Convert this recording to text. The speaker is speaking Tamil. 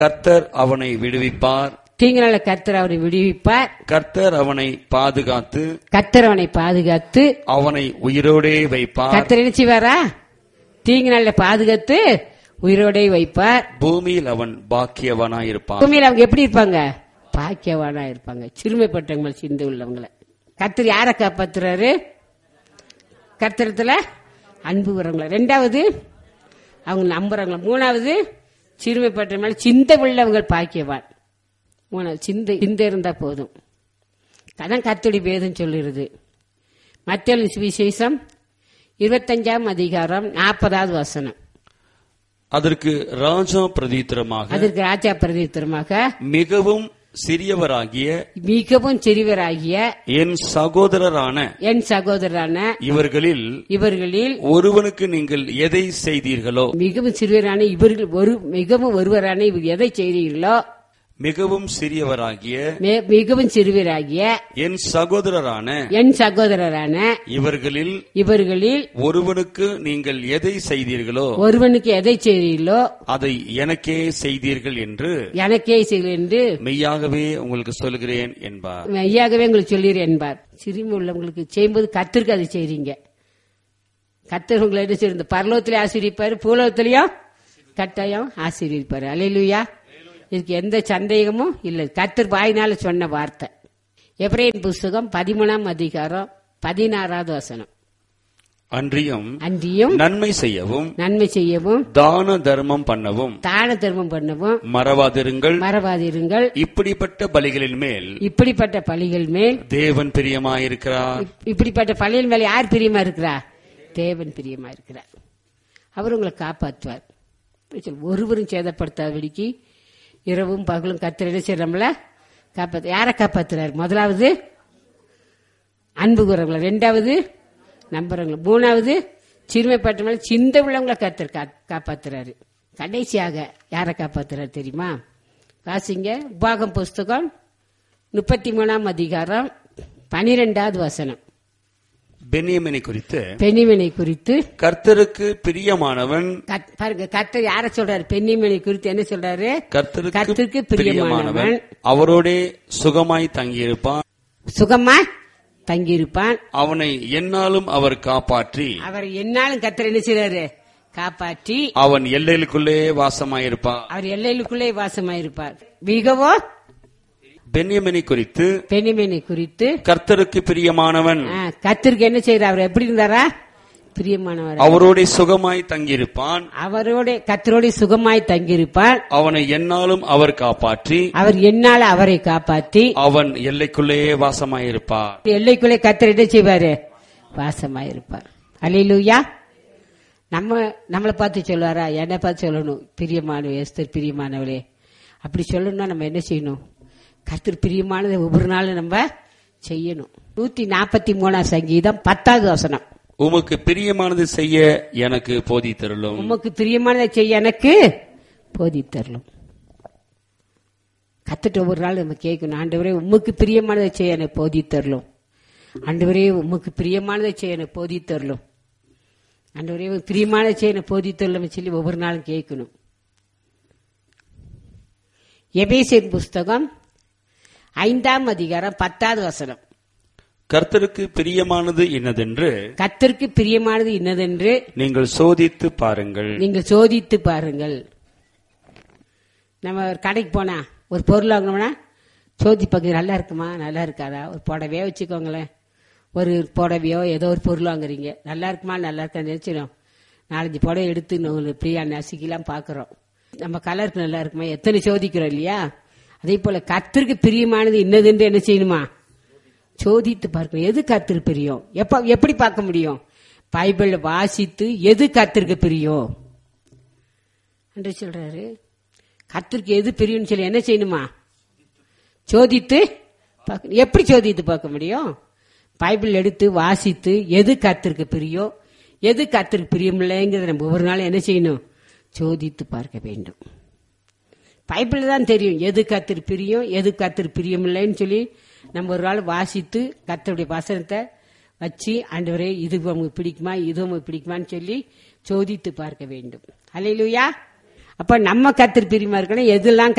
கர்த்தர் அவனை விடுவிப்பார் தீங்கினால கர்த்தர் அவரை விடுவிப்பார் கர்த்தர் அவனை பாதுகாத்து கர்த்தர் அவனை பாதுகாத்து அவனை உயிரோடே வைப்பார் கர்த்தர் என்ன செய்வாரா தீங்கினால பாதுகாத்து உயிரோடே வைப்பார் பூமியில் அவன் பாக்கியவனாயிருப்பான் பூமியில அவங்க எப்படி இருப்பாங்க பாக்கியவானா இருப்பாங்க சிறுமைப்பட்டவங்க மேல சிந்தை உள்ளவங்கள கர்த்தர் யாரை காப்பாத்துறாரு கர்த்தரத்துல அன்பு வரவங்கள ரெண்டாவது அவங்க நம்புறவங்கள மூணாவது சிறுமைப்பட்ட மேல சிந்தை உள்ளவங்க பாக்கியவான் மூணாவது சிந்தை சிந்தை இருந்தா போதும் அதான் கர்த்தடி வேதம் சொல்லுறது மத்திய சுவிசேஷம் இருபத்தஞ்சாம் அதிகாரம் நாற்பதாவது வசனம் அதற்கு ராஜா பிரதித்திரமாக அதற்கு ராஜா பிரதித்திரமாக மிகவும் சிறியவராகிய மிகவும் சிறியவராகிய என் சகோதரரான என் சகோதரரான இவர்களில் இவர்களில் ஒருவனுக்கு நீங்கள் எதை செய்தீர்களோ மிகவும் சிறுவரான இவர்கள் ஒரு மிகவும் ஒருவரான இவர் எதை செய்தீர்களோ மிகவும் சிறியவராகிய மே- மிகவும் சிறுவராகிய என் சகோதரரான என் சகோதரரான இவர்களில் இவர்களில் ஒருவனுக்கு நீங்கள் எதை செய்தீர்களோ ஒருவனுக்கு எதை செய்தீர்களோ அதை எனக்கே செய்தீர்கள் என்று எனக்கே செய்கள் என்று மெய்யாகவே உங்களுக்கு சொல்கிறேன் என்பார் ஐயாகவே உங்களுக்கு சொல்லிடு என்பார் சிறுமி உள்ளவங்களுக்கு செய்யும்போது கத்திற்கு அதை செய்றீங்க கத்தர் உங்களை என்ன செய்யுங்க பரலோகத்திலே ஆசீர்விப்பாரு பூலோகத்திலையும் கட்டாயம் ஆசீர்விப்பாரு அலையிலுயா இதுக்கு எந்த சந்தேகமும் இல்லை கத்தர் வாயினால சொன்ன வார்த்தை எப்ரேன் புஸ்தகம் பதிமூணாம் அதிகாரம் பதினாறாவது வசனம் அன்றியும் அன்றியும் நன்மை செய்யவும் நன்மை செய்யவும் தான தர்மம் பண்ணவும் தான தர்மம் பண்ணவும் மறவாதிருங்கள் மறவாதிருங்கள் இப்படிப்பட்ட பலிகளின் மேல் இப்படிப்பட்ட பலிகள் மேல் தேவன் பிரியமாயிருக்கிறார் இப்- இப்படிப்பட்ட பள்ளியின் மேல யார் பிரியமா இருக்கிறா தேவன் பிரியமா இருக்கிறார் அவர் உங்களை காப்பாற்றுவார் இப்படி சொல்லு. ஒருவரும் சேதப்படுத்தாதபடிக்கு இரவும் பகலும் கத்திர என்ன செய்யறோம்ல காப்பாத்து யாரை காப்பாத்துறாரு முதலாவது அன்பு கூறவங்கள ரெண்டாவது நம்புறவங்கள மூணாவது சிறுமைப்பட்ட மேல சிந்தை உள்ளவங்கள கத்தர் காப்பாத்துறாரு கடைசியாக யாரை காப்பாத்துறாரு தெரியுமா வாசிங்க உபாகம் புஸ்தகம் முப்பத்தி மூணாம் அதிகாரம் பனிரெண்டாவது வசனம் பென்யமினை குறித்து பெண்ணிமனை குறித்து கர்த்தருக்கு பிரியமானவன் கத்- பாருங்க கர்த்தர் யார சொல்றாரு பெண்ணிமனை குறித்து என்ன சொல்றாரு கர்த்தருக்கு கர்த்தருக்கு பிரியமானவன் பிரியமானவன் அவரோடே சுகமாய் தங்கியிருப்பான் சுகமா தங்கியிருப்பான் அவனை எந்நாளும் அவர் காப்பாற்றி அவர் என்னாலும் கர்த்தர் என்ன செய்றாரு காப்பாற்றி அவன் எல்லைகளுக்குள்ளே வாசமாயிருப்பான் அவர் எல்லைகளுக்குள்ளே வாசமாயிருப்பார் மிகவும் பென்யமினை குறித்து பெண்ணிமனை குறித்து கர்த்தருக்கு பிரியமானவன் ஆ, கர்த்தருக்கு என்ன செய்யறார் அவர் எப்படி இருந்தாரா பிரியமானவர் அவரோட சுகமாய் தங்கியிருப்பான் அவரோட கர்த்தரோட சுகமாய் தங்கியிருப்பார் அவனை எந்நாளும் அவர் காப்பாற்றி அவர் என்னால அவரை காப்பாற்றி அவன் எல்லைக்குள்ளே வாசமாயிருப்பார் எல்லைக்குள்ளே கத்தர் என்ன செய்வாரு வாசமாயிருப்பார் அல்லேலூயா நம்ம நம்மளை பார்த்து சொல்லுவாரா என்னை பார்த்து சொல்லணும் பிரியமானவ எஸ்தர் பிரியமானவளே அப்படி சொல்லணும்னா நம்ம என்ன செய்யணும் கர்த்தர் பிரியமானதை ஒவ்வொரு நாளும் நம்ம செய்யணும் நூத்தி நாற்பத்தி மூணாம் சங்கீதம் பத்தாவது வசனம் உமக்கு பிரியமானது செய்ய எனக்கு போதி தருளும் உமக்கு பிரியமானதை செய்ய எனக்கு போதி தரலும் கத்துட்டு ஒவ்வொரு நாள் நம்ம கேட்கணும் ஆண்டவரே உமக்கு பிரியமானதை செய்ய எனக்கு போதி தரலும் ஆண்டவரே உமக்கு பிரியமானதை செய்ய எனக்கு போதி தரலும் ஆண்டவரே உமக்கு பிரியமானதை செய்ய எனக்கு போதி தரலும் சொல்லி ஒவ்வொரு நாளும் கேட்கணும் எபேசியர் புஸ்தகம் ஐந்தாம் அதிகாரம் பத்தாவது வசனம் கர்த்தருக்கு பிரியமானது என்னதென்று கத்தருக்கு பிரியமானது இன்னதென்று நீங்கள் சோதித்து பாருங்கள் நீங்கள் சோதித்து பாருங்கள் நம்ம ஒரு கடைக்கு போனா ஒரு பொருள் வாங்கணும்னா சோதி பகுதி நல்லா இருக்குமா நல்லா இருக்காதா ஒரு புடவையோ வச்சுக்கோங்களேன் ஒரு புடவையோ ஏதோ ஒரு பொருள் வாங்குறீங்க நல்லா இருக்குமா நல்லா இருக்கா நினைச்சிடும் நாலஞ்சு புடவை எடுத்து நம்ம பிரியா நசுக்கிலாம் பார்க்குறோம் நம்ம கலருக்கு நல்லா இருக்குமா எத்தனை சோதிக்கிறோம் இல்லையா அதே போல கத்திற்கு பிரியமானது இன்னதுன்னு என்ன செய்யணுமா சோதித்து பார்க்கணும் எது கத்திற்கு பிரியம் எப்ப எப்படி பார்க்க முடியும் பைபிள் வாசித்து எது கத்திற்கு பிரியம் என்று சொல்றாரு கத்திற்கு எது பிரியும்னு சொல்லி என்ன செய்யணுமா சோதித்து பார்க்கணும். எப்படி சோதித்து பார்க்க முடியும் பைபிள் எடுத்து வாசித்து எது கத்திற்கு பிரியோ எது கத்திற்கு பிரியமில்லைங்கிறத நம்ம ஒவ்வொரு நாளும் என்ன செய்யணும் சோதித்து பார்க்க வேண்டும் பைபிள் தான் தெரியும் எது கத்திரி பிரியும் எது கத்திரி பிரியமில்லைன்னு சொல்லி நம்ம ஒரு நாள் வாசித்து கத்தருடைய வசனத்தை வச்சு ஆண்டவரே இது உங்களுக்கு பிடிக்குமா இது உங்களுக்கு பிடிக்குமான்னு சொல்லி சோதித்து பார்க்க வேண்டும் அல்லையிலுயா அப்ப நம்ம கத்திரி பிரியமா இருக்கணும் எதெல்லாம்